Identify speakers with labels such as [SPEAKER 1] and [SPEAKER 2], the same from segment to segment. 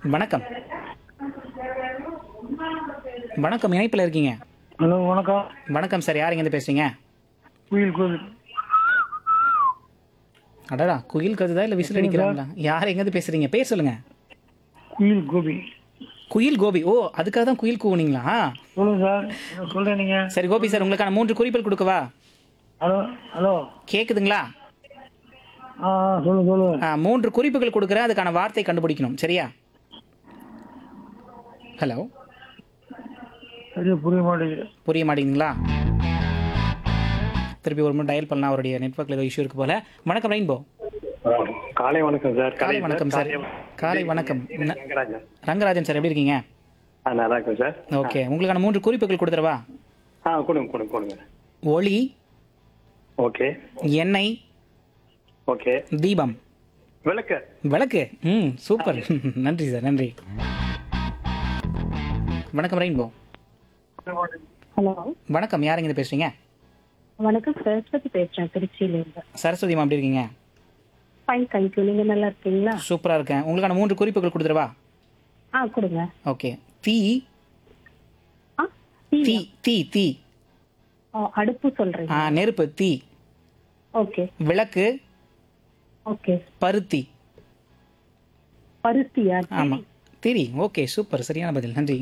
[SPEAKER 1] வணக்கம் வணக்கம் இணைப்பில் இருக்கீங்க
[SPEAKER 2] ஹலோ வணக்கம்
[SPEAKER 1] வணக்கம் சார் யார் எங்கேருந்து பேசுறீங்க
[SPEAKER 2] குயில் கோவில்
[SPEAKER 1] அடடா குயில் கதுதா இல்லை விசில் அடிக்கிறாங்களா யார் எங்கேருந்து பேசுறீங்க பேர் சொல்லுங்க
[SPEAKER 2] குயில் கோபி
[SPEAKER 1] குயில் கோபி ஓ அதுக்காக தான் குயில் கூவுனீங்களா
[SPEAKER 2] சொல்லுங்க சார் என்ன சொல்றேன் நீங்க
[SPEAKER 1] சரி கோபி சார் உங்களுக்கான மூன்று குறிப்புகள் கொடுக்கவா
[SPEAKER 2] ஹலோ ஹலோ
[SPEAKER 1] கேக்குதுங்களா
[SPEAKER 2] ஆ ஆ, சொல்லுங்க சொல்லுங்க
[SPEAKER 1] ஆ, மூன்று குறிப்புகள் கொடுக்குறேன் அதுக்கான வார்த்தை கண்டுபிடிக்கணும் சரியா ஹலோ
[SPEAKER 2] சரியா புரிய மாட்டேங்குது
[SPEAKER 1] புரிய மாட்டேங்குதுங்களா திருப்பி ஒரு முறை டயல் பண்ணலாம் அவருடைய நெட்ஒர்க்ல ஏதோ இஷ்யூ இருக்கு போல வணக்கம் ரெயின்போ
[SPEAKER 3] காலை வணக்கம் சார்
[SPEAKER 1] காலை வணக்கம் சார் காலை வணக்கம் ந-
[SPEAKER 3] ரங்கராஜன்
[SPEAKER 1] ரங்கராஜன் சார் எப்படி இருக்கீங்க
[SPEAKER 3] ஆ நல்லா இருக்கும் சார்
[SPEAKER 1] ஓகே உங்களுக்கான மூன்று குறிப்புகள் கொடுத்துறவா
[SPEAKER 3] ஆ கொடுங்க கொடுங்க கொடுங்க
[SPEAKER 1] ஒளி
[SPEAKER 3] ஓகே
[SPEAKER 1] எண்ணெய்
[SPEAKER 3] ஓகே
[SPEAKER 1] தீபம்
[SPEAKER 3] விளக்கு
[SPEAKER 1] விளக்கு ம் சூப்பர் நன்றி சார் நன்றி வணக்கம் ரெயின்போ
[SPEAKER 4] ஹலோ
[SPEAKER 1] வணக்கம் யார் எங்க பேசுறீங்க
[SPEAKER 4] வணக்கம் சரஸ்வதி பேசுறேன் திருச்சியில இருந்து
[SPEAKER 1] சரஸ்வதி மா எப்படி இருக்கீங்க
[SPEAKER 4] ஃபைன் தேங்க்யூ நீங்க நல்லா இருக்கீங்களா
[SPEAKER 1] சூப்பரா இருக்கேன் உங்களுக்கான மூன்று குறிப்புகள் கொடுத்துறவா
[SPEAKER 4] ஆ கொடுங்க
[SPEAKER 1] ஓகே தீ
[SPEAKER 4] ஆ டீ
[SPEAKER 1] தீ தீ தீ
[SPEAKER 4] ஓ, அடுப்பு சொல்றீங்க
[SPEAKER 1] ஆ, நெருப்பு தீ
[SPEAKER 4] ஓகே
[SPEAKER 1] விளக்கு
[SPEAKER 4] ஓகே
[SPEAKER 1] பருத்தி
[SPEAKER 4] பருத்தியா
[SPEAKER 1] ஆமா திரி ஓகே சூப்பர் சரியான பதில் நன்றி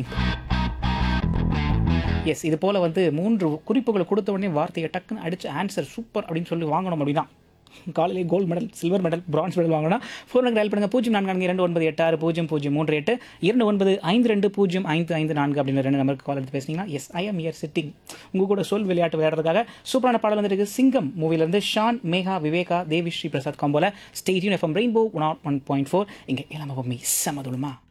[SPEAKER 1] எஸ் இது போல வந்து மூன்று குறிப்புகள் கொடுத்த உடனே வார்த்தையை டக்குன்னு அடிச்சு ஆன்சர் சூப்பர் அப்படின்னு சொல்லி வாங்கணும் அப்படின்னா காலையிலே gold medal silver medal bronze medal வாங்கினா ஃபோன் நம்பர் டயல் பண்ணுங்க பூஜ்ஜியம் நான்கு நான்கு இரண்டு ஒன்பது எட்டு ஆறு பூஜ்ஜியம் பூஜ்ஜியம் மூன்று எட்டு இரண்டு ஒன்பது ஐந்து ரெண்டு பூஜ்ஜியம் ஐந்து ஐந்து நான்கு அப்படின்னு ரெண்டு நம்பருக்கு கால் எடுத்து பேசினீங்கன்னா yes I am here sitting உங்க கூட சொல் விளையாட்டு விளையாடுறதுக்காக சூப்பரான பாடல் வந்துருக்கு சிங்கம் மூவிலேருந்து ஷான் மேகா விவேகா தேவி ஸ்ரீ பிரசாத் காம்போல stadium FM rainbow one one point four இங்கே இளம பொம்மி செமதுலுமா